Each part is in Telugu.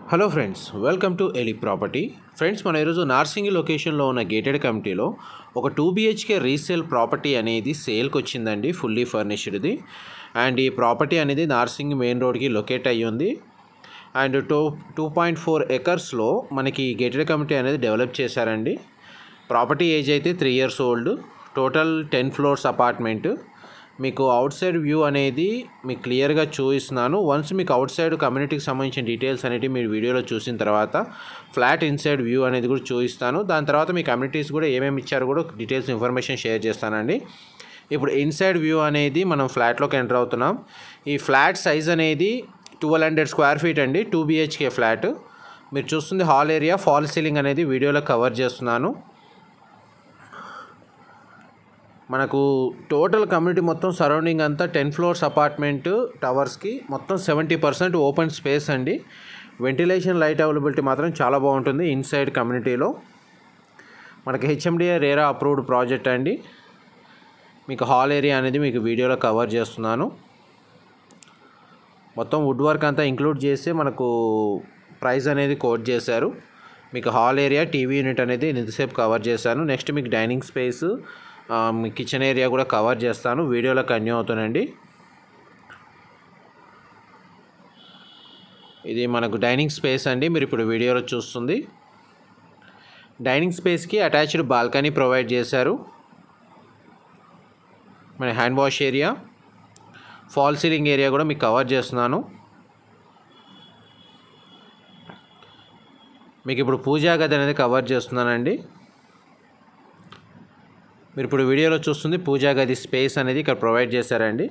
హలో ఫ్రెండ్స్ వెల్కమ్ టు ఎలి ప్రాపర్టీ ఫ్రెండ్స్ మన ఈరోజు నార్సింగి లొకేషన్లో ఉన్న గేటెడ్ కమిటీలో ఒక టూ బిహెచ్కే రీసేల్ ప్రాపర్టీ అనేది సేల్కి వచ్చిందండి ఫుల్లీ ఫర్నిష్డ్ది అండ్ ఈ ప్రాపర్టీ అనేది నార్సింగ్ మెయిన్ రోడ్కి లొకేట్ అయ్యి ఉంది and two two point four ఎకర్స్లో మనకి గేటెడ్ కమిటీ అనేది డెవలప్ చేశారండి ప్రాపర్టీ ఏజ్ అయితే three years old total ten floors apartment మీకు అవుట్ సైడ్ వ్యూ అనేది మీకు క్లియర్గా చూపిస్తున్నాను వన్స్ మీకు అవుట్ సైడ్ కమ్యూనిటీకి సంబంధించిన డీటెయిల్స్ అనేవి మీరు వీడియోలో చూసిన తర్వాత ఫ్లాట్ ఇన్సైడ్ వ్యూ అనేది కూడా చూపిస్తాను దాని తర్వాత మీ కమ్యూనిటీస్ కూడా ఏమేమి ఇచ్చారో కూడా డీటెయిల్స్ ఇన్ఫర్మేషన్ షేర్ చేస్తానండి ఇప్పుడు ఇన్సైడ్ వ్యూ అనేది మనం ఫ్లాట్లోకి ఎంటర్ అవుతున్నాం ఈ ఫ్లాట్ సైజ్ అనేది ట్వెల్వ్ హండ్రెడ్ స్క్వేర్ ఫీట్ అండి టూ బిహెచ్కే ఫ్లాట్ మీరు చూస్తుంది హాల్ ఏరియా ఫాల్ సీలింగ్ అనేది వీడియోలో కవర్ చేస్తున్నాను మనకు టోటల్ కమ్యూనిటీ మొత్తం సరౌండింగ్ అంతా టెన్ ఫ్లోర్స్ అపార్ట్మెంట్ టవర్స్కి మొత్తం సెవెంటీ పర్సెంట్ ఓపెన్ స్పేస్ అండి వెంటిలేషన్ లైట్ అవైలబిలిటీ మాత్రం చాలా బాగుంటుంది ఇన్సైడ్ కమ్యూనిటీలో మనకి హెచ్ఎండిఏ రేరా అప్రూవ్డ్ ప్రాజెక్ట్ అండి మీకు హాల్ ఏరియా అనేది మీకు వీడియోలో కవర్ చేస్తున్నాను మొత్తం వుడ్ వర్క్ అంతా ఇంక్లూడ్ చేసి మనకు ప్రైస్ అనేది కోట్ చేశారు మీకు హాల్ ఏరియా టీవీ యూనిట్ అనేది ఇంతసేపు కవర్ చేశాను నెక్స్ట్ మీకు డైనింగ్ స్పేస్ మీ కిచెన్ ఏరియా కూడా కవర్ చేస్తాను వీడియోలో కన్యూ అవుతానండి ఇది మనకు డైనింగ్ స్పేస్ అండి మీరు ఇప్పుడు వీడియోలో చూస్తుంది డైనింగ్ స్పేస్కి అటాచ్డ్ బాల్కనీ ప్రొవైడ్ చేశారు మన hand wash area fall ceiling area కూడా మీకు కవర్ చేస్తున్నాను మీకు ఇప్పుడు పూజా గది అనేది కవర్ చేస్తున్నానండి మీరు ఇప్పుడు వీడియోలో చూస్తుంది పూజా గది స్పేస్ అనేది ఇక్కడ ప్రొవైడ్ చేశారండి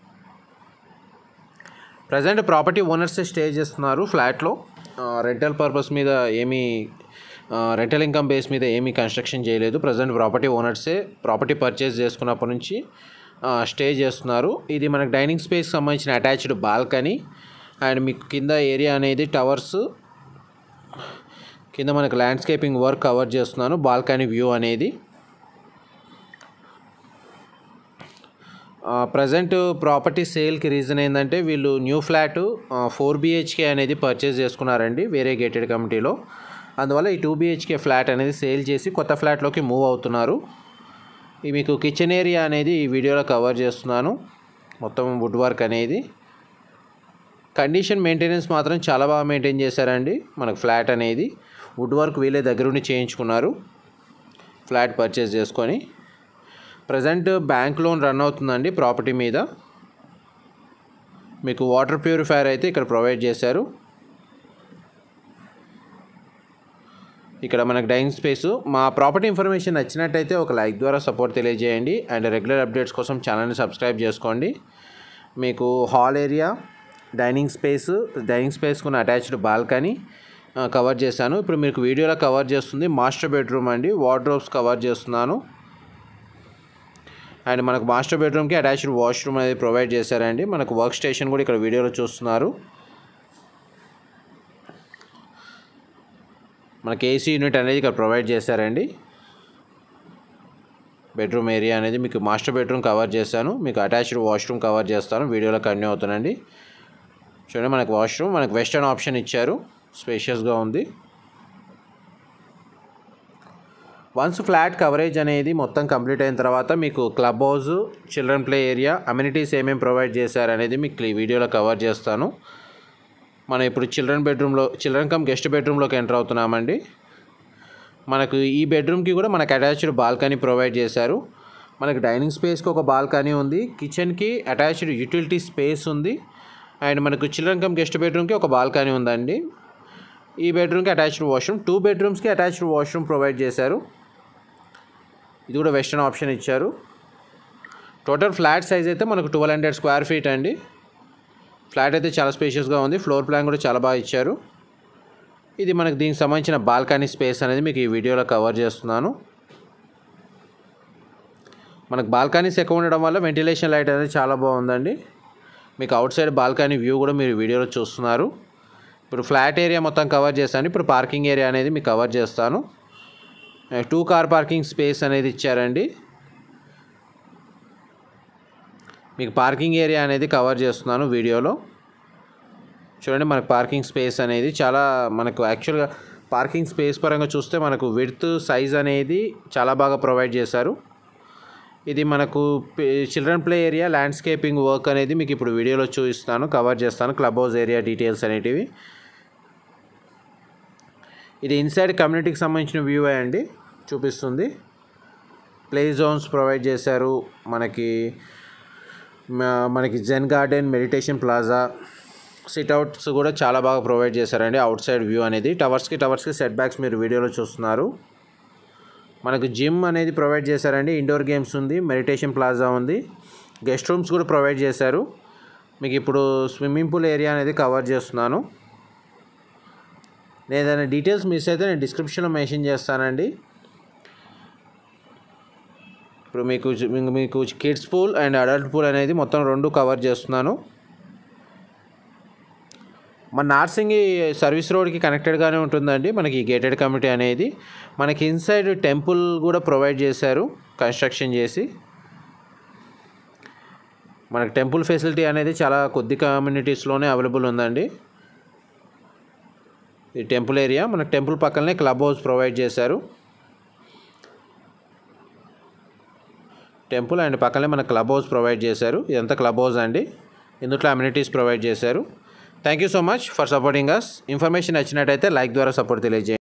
ప్రజెంట్ ప్రాపర్టీ ఓనర్సే స్టే చేస్తున్నారు ఫ్లాట్లో రెంటల్ పర్పస్ మీద ఏమీ రెంటల్ ఇన్కమ్ బేస్ మీద ఏమీ కన్స్ట్రక్షన్ చేయలేదు ప్రజెంట్ ప్రాపర్టీ ఓనర్సే ప్రాపర్టీ పర్చేస్ చేసుకున్నప్పటి నుంచి స్టే చేస్తున్నారు ఇది మనకు డైనింగ్ స్పేస్కి సంబంధించిన అటాచ్డ్ బాల్కనీ అండ్ మీకు కింద ఏరియా అనేది టవర్స్ కింద మనకు ల్యాండ్స్కేపింగ్ వర్క్ కవర్ చేస్తున్నాను బాల్కనీ వ్యూ అనేది ప్రజెంట్ ప్రాపర్టీ సేల్కి రీజన్ ఏంటంటే వీళ్ళు న్యూ ఫ్లాట్ ఫోర్ బిహెచ్కే అనేది పర్చేస్ చేసుకున్నారండి వేరే గేటెడ్ కమిటీలో అందువల్ల ఈ టూ బిహెచ్కే ఫ్లాట్ అనేది సేల్ చేసి కొత్త ఫ్లాట్లోకి మూవ్ అవుతున్నారు ఈ మీకు కిచెన్ ఏరియా అనేది ఈ వీడియోలో కవర్ చేస్తున్నాను మొత్తం వుడ్ వర్క్ అనేది కండిషన్ మెయింటెనెన్స్ మాత్రం చాలా బాగా మెయింటైన్ చేశారండి మనకు ఫ్లాట్ అనేది వుడ్ వర్క్ వీళ్ళే దగ్గరుండి చేయించుకున్నారు ఫ్లాట్ పర్చేస్ చేసుకొని ప్రజెంట్ బ్యాంక్ లోన్ రన్ అవుతుందండి ప్రాపర్టీ మీద మీకు వాటర్ ప్యూరిఫైయర్ అయితే ఇక్కడ ప్రొవైడ్ చేశారు ఇక్కడ మనకు డైనింగ్ స్పేస్ మా ప్రాపర్టీ ఇన్ఫర్మేషన్ నచ్చినట్టయితే ఒక లైక్ ద్వారా సపోర్ట్ తెలియజేయండి అండ్ రెగ్యులర్ అప్డేట్స్ కోసం ఛానల్ని సబ్స్క్రైబ్ చేసుకోండి మీకు hall area dining space dining స్పేస్కున్న అటాచ్డ్ బాల్కనీ కవర్ చేశాను ఇప్పుడు మీకు వీడియోలో కవర్ చేస్తుంది మాస్టర్ బెడ్రూమ్ అండి వార్డ్రోబ్స్ కవర్ చేస్తున్నాను అండ్ మనకు మాస్టర్ బెడ్రూమ్కి అటాచ్డ్ వాష్రూమ్ అనేది ప్రొవైడ్ చేశారండి మనకు వర్క్ స్టేషన్ కూడా ఇక్కడ వీడియోలో చూస్తున్నారు మనకి ఏసీ యూనిట్ అనేది ఇక్కడ ప్రొవైడ్ చేశారండి బెడ్రూమ్ ఏరియా అనేది మీకు మాస్టర్ బెడ్రూమ్ కవర్ చేశాను మీకు అటాచ్డ్ వాష్రూమ్ కవర్ చేస్తాను వీడియోలో కంటిన్యూ అవుతానండి చూడండి మనకు వాష్రూమ్ మనకు వెస్టర్న్ ఆప్షన్ ఇచ్చారు స్పేషియస్గా ఉంది వన్స్ ఫ్లాట్ కవరేజ్ అనేది మొత్తం కంప్లీట్ అయిన తర్వాత మీకు club house children play area amenities ఏమేమి ప్రొవైడ్ చేశారు అనేది మీకు ఈ వీడియోలో కవర్ చేస్తాను మనం ఇప్పుడు చిల్డ్రన్ బెడ్రూమ్లో చిల్డ్రన్ కమ్ గెస్ట్ బెడ్రూమ్లోకి ఎంటర్ అవుతున్నామండి మనకు ఈ బెడ్రూమ్కి కూడా మనకు అటాచ్డ్ బాల్కనీ ప్రొవైడ్ చేశారు మనకి డైనింగ్ స్పేస్కి ఒక బాల్కనీ ఉంది కిచెన్కి అటాచ్డ్ యూటిలిటీ స్పేస్ ఉంది అండ్ మనకు చిల్డ్రన్ కమ్ గెస్ట్ బెడ్రూమ్కి ఒక బాల్కనీ ఉందండి ఈ బెడ్రూమ్కి అటాచ్డ్ వాష్రూమ్ టూ బెడ్రూమ్స్కి అటాచ్డ్ వాష్రూమ్ ప్రొవైడ్ చేశారు ఇది కూడా వెస్టర్న్ ఆప్షన్ ఇచ్చారు టోటల్ ఫ్లాట్ సైజ్ అయితే మనకు ట్వెల్వ్ హండ్రెడ్ స్క్వేర్ ఫీట్ అండి ఫ్లాట్ అయితే చాలా స్పేషియస్గా ఉంది ఫ్లోర్ ప్లాన్ కూడా చాలా బాగా ఇచ్చారు ఇది మనకు దీనికి సంబంధించిన బాల్కనీ స్పేస్ అనేది మీకు ఈ వీడియోలో కవర్ చేస్తున్నాను మనకు బాల్కనీస్ ఎక్కువ ఉండడం వల్ల వెంటిలేషన్ లైట్ అనేది చాలా బాగుందండి మీకు అవుట్ సైడ్ బాల్కనీ వ్యూ కూడా మీరు వీడియోలో చూస్తున్నారు ఇప్పుడు ఫ్లాట్ ఏరియా మొత్తం కవర్ చేస్తాను ఇప్పుడు పార్కింగ్ ఏరియా అనేది మీకు కవర్ చేస్తాను టూ కార్ పార్కింగ్ స్పేస్ అనేది ఇచ్చారండి మీకు పార్కింగ్ ఏరియా అనేది కవర్ చేస్తున్నాను వీడియోలో చూడండి మనకు పార్కింగ్ స్పేస్ అనేది చాలా మనకు యాక్చువల్గా పార్కింగ్ స్పేస్ పరంగా చూస్తే మనకు విడ్త్ సైజ్ అనేది చాలా బాగా ప్రొవైడ్ చేశారు ఇది మనకు children play area landscaping work అనేది మీకు ఇప్పుడు వీడియోలో చూపిస్తాను కవర్ చేస్తాను క్లబ్ హౌస్ ఏరియా డీటెయిల్స్ అనేటివి ఇది ఇన్సైడ్ కమ్యూనిటీకి సంబంధించిన వ్యూ అండి చూపిస్తుంది ప్లే జోన్స్ ప్రొవైడ్ చేశారు మనకి మ- మనకి Zen garden meditation plaza sit outs కూడా చాలా బాగా ప్రొవైడ్ చేశారండి అవుట్ సైడ్ వ్యూ అనేది టవర్స్కి టవర్స్కి సెట్ బ్యాక్స్ మీరు వీడియోలో చూస్తున్నారు మనకు జిమ్ అనేది ప్రొవైడ్ చేశారండి ఇండోర్ గేమ్స్ ఉంది మెడిటేషన్ ప్లాజా ఉంది గెస్ట్ రూమ్స్ కూడా ప్రొవైడ్ చేశారు మీకు ఇప్పుడు స్విమ్మింగ్ పూల్ ఏరియా అనేది కవర్ చేస్తున్నాను నేను ఏదైనా డీటెయిల్స్ మిస్ అయితే నేను డిస్క్రిప్షన్లో మెన్షన్ చేస్తానండి ఇప్పుడు మీకు మీకు- మీకు kids pool and adult pool అనేది మొత్తం రెండు కవర్ చేస్తున్నాను మన నార్సింగి సర్వీస్ రోడ్కి కనెక్టెడ్గానే ఉంటుందండి మనకి గేటెడ్ కమిటీ అనేది మనకి ఇన్సైడ్ టెంపుల్ కూడా ప్రొవైడ్ చేశారు కన్స్ట్రక్షన్ చేసి మనకి టెంపుల్ ఫెసిలిటీ అనేది చాలా కొద్ది కమ్యూనిటీస్లోనే అవైలబుల్ ఉందండి ఈ టెంపుల్ ఏరియా మనకి టెంపుల్ పక్కనే క్లబ్ హౌస్ ప్రొవైడ్ చేశారు టెంపుల్ అండ్ పక్కనే మన క్లబ్ హౌస్ ప్రొవైడ్ చేశారు ఇదంతా క్లబ్ హౌస్ అండి ఇందులో అమ్యూనిటీస్ ప్రొవైడ్ చేశారు thank you so much for supporting us information నచ్చినట్టయితే లైక్ ద్వారా సపోర్ట్ తెలియజేయండి